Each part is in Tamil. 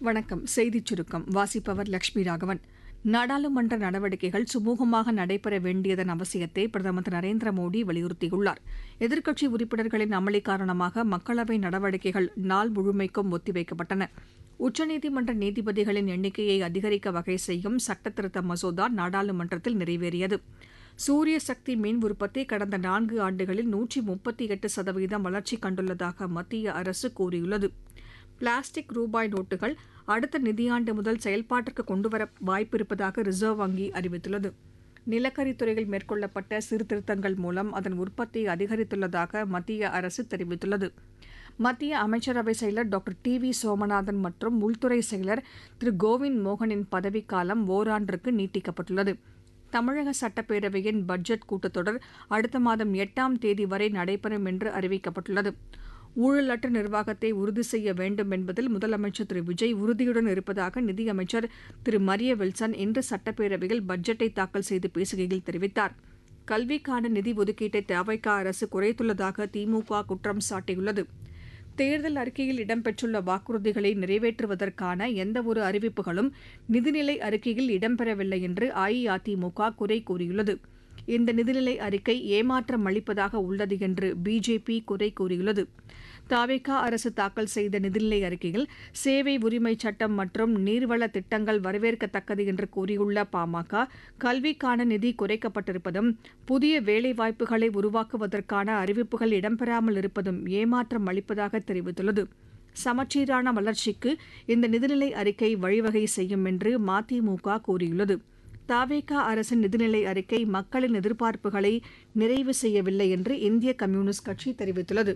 வணக்கம் செய்திச் சுருக்கம் வாசிப்பவர் லட்சுமி ராகவன் நாடாளுமன்ற நடவடிக்கைகள் சுமூகமாக நடைபெற வேண்டியதன் அவசியத்தை பிரதமர் திரு நரேந்திர மோடி வலியுறுத்தியுள்ளார் எதிர்க்கட்சி உறுப்பினர்களின் அமளி காரணமாக மக்களவை நடவடிக்கைகள் நாள் முழுமைக்கும் ஒத்திவைக்கப்பட்டன உச்சநீதிமன்ற நீதிபதிகளின் எண்ணிக்கையை அதிகரிக்க வகை செய்யும் சட்டத்திருத்த மசோதா நாடாளுமன்றத்தில் நிறைவேறியது சூரிய சக்தி மின் உற்பத்தி கடந்த நான்கு ஆண்டுகளில் நூற்றி முப்பத்தி எட்டு சதவீதம் வளர்ச்சி கண்டுள்ளதாக மத்திய அரசு கூறியுள்ளது பிளாஸ்டிக் ரூபாய் நோட்டுகள் அடுத்த நிதியாண்டு முதல் செயல்பாட்டிற்கு கொண்டுவர வாய்ப்பிருப்பதாக ரிசர்வ் வங்கி அறிவித்துள்ளது நிலக்கரித் துறையில் மேற்கொள்ளப்பட்ட சீர்திருத்தங்கள் மூலம் அதன் உற்பத்தி அதிகரித்துள்ளதாக மத்திய அரசு தெரிவித்துள்ளது மத்திய அமைச்சரவை செயலர் டாக்டர் டி வி சோமநாதன் மற்றும் உள்துறை செயலர் திரு கோவிந்த் மோகனின் பதவிக்காலம் ஓராண்டிற்கு நீட்டிக்கப்பட்டுள்ளது தமிழக சட்டப்பேரவையின் பட்ஜெட் கூட்டத்தொடர் அடுத்த மாதம் எட்டாம் தேதி வரை நடைபெறும் என்று அறிவிக்கப்பட்டுள்ளது ஊழலற்ற நிர்வாகத்தை உறுதி செய்ய வேண்டும் என்பதில் முதலமைச்சர் திரு விஜய் உறுதியுடன் இருப்பதாக நிதியமைச்சர் திரு மரிய வில்சன் இன்று சட்டப்பேரவையில் பட்ஜெட்டை தாக்கல் செய்து பேசுகையில் தெரிவித்தார் கல்விக்கான நிதி ஒதுக்கீட்டை தவைக்க அரசு குறைத்துள்ளதாக திமுக குற்றம் சாட்டியுள்ளது தேர்தல் அறிக்கையில் இடம்பெற்றுள்ள வாக்குறுதிகளை நிறைவேற்றுவதற்கான எந்தவொரு அறிவிப்புகளும் நிதிநிலை அறிக்கையில் இடம்பெறவில்லை என்று அஇஅதிமுக குறை கூறியுள்ளது இந்த நிதிநிலை அறிக்கை ஏமாற்றம் அளிப்பதாக உள்ளது என்று பிஜேபி குறை கூறியுள்ளது தாவேகா அரசு தாக்கல் செய்த நிதிநிலை அறிக்கையில் சேவை உரிமை சட்டம் மற்றும் நீர்வள திட்டங்கள் வரவேற்கத்தக்கது என்று கூறியுள்ள பாமக கல்விக்கான நிதி குறைக்கப்பட்டிருப்பதும் புதிய வேலைவாய்ப்புகளை உருவாக்குவதற்கான அறிவிப்புகள் இடம்பெறாமல் இருப்பதும் ஏமாற்றம் அளிப்பதாக தெரிவித்துள்ளது சமச்சீரான வளர்ச்சிக்கு இந்த நிதிநிலை அறிக்கை வழிவகை செய்யும் என்று மதிமுக கூறியுள்ளது தாவேகா அரசின் நிதிநிலை அறிக்கை மக்களின் எதிர்பார்ப்புகளை நிறைவு செய்யவில்லை என்று இந்திய கம்யூனிஸ்ட் கட்சி தெரிவித்துள்ளது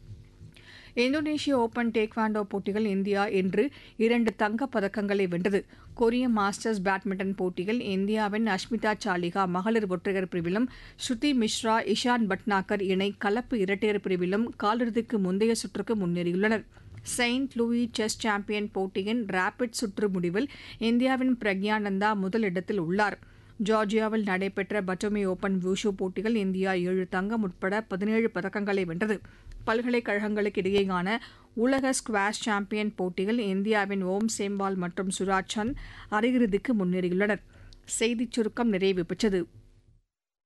இந்தோனேஷிய ஓபன் டேக்வாண்டோ போட்டிகள் இந்தியா இன்று இரண்டு தங்கப் பதக்கங்களை வென்றது கொரிய மாஸ்டர்ஸ் பேட்மிண்டன் போட்டியில் இந்தியாவின் அஷ்மிதா சாலிகா மகளிர் ஒற்றையர் பிரிவிலும் ஸ்ருதி மிஸ்ரா இஷான் பட்னாகர் இணை கலப்பு இரட்டையர் பிரிவிலும் காலிறுதிக்கு முந்தைய சுற்றுக்கு முன்னேறியுள்ளனர் செயின்ட் லூயி செஸ் சாம்பியன் போட்டியின் ரேபிட் சுற்று முடிவில் இந்தியாவின் பிரக்யானந்தா முதலிடத்தில் உள்ளார் ஜார்ஜியாவில் நடைபெற்ற பட்டோமி ஓபன் வூஷு போட்டிகள் இந்தியா ஏழு தங்கம் உட்பட பதினேழு பதக்கங்களை வென்றது பல்கலைக்கழகங்களுக்கு இடையேயான உலக ஸ்குவாஷ் சாம்பியன் போட்டியில் இந்தியாவின் ஓம் சேம்பால் மற்றும் சுராஜ் சந்த் அரையிறுதிக்கு முன்னேறியுள்ளனர் செய்திச் சுருக்கம் நிறைவு பெற்றது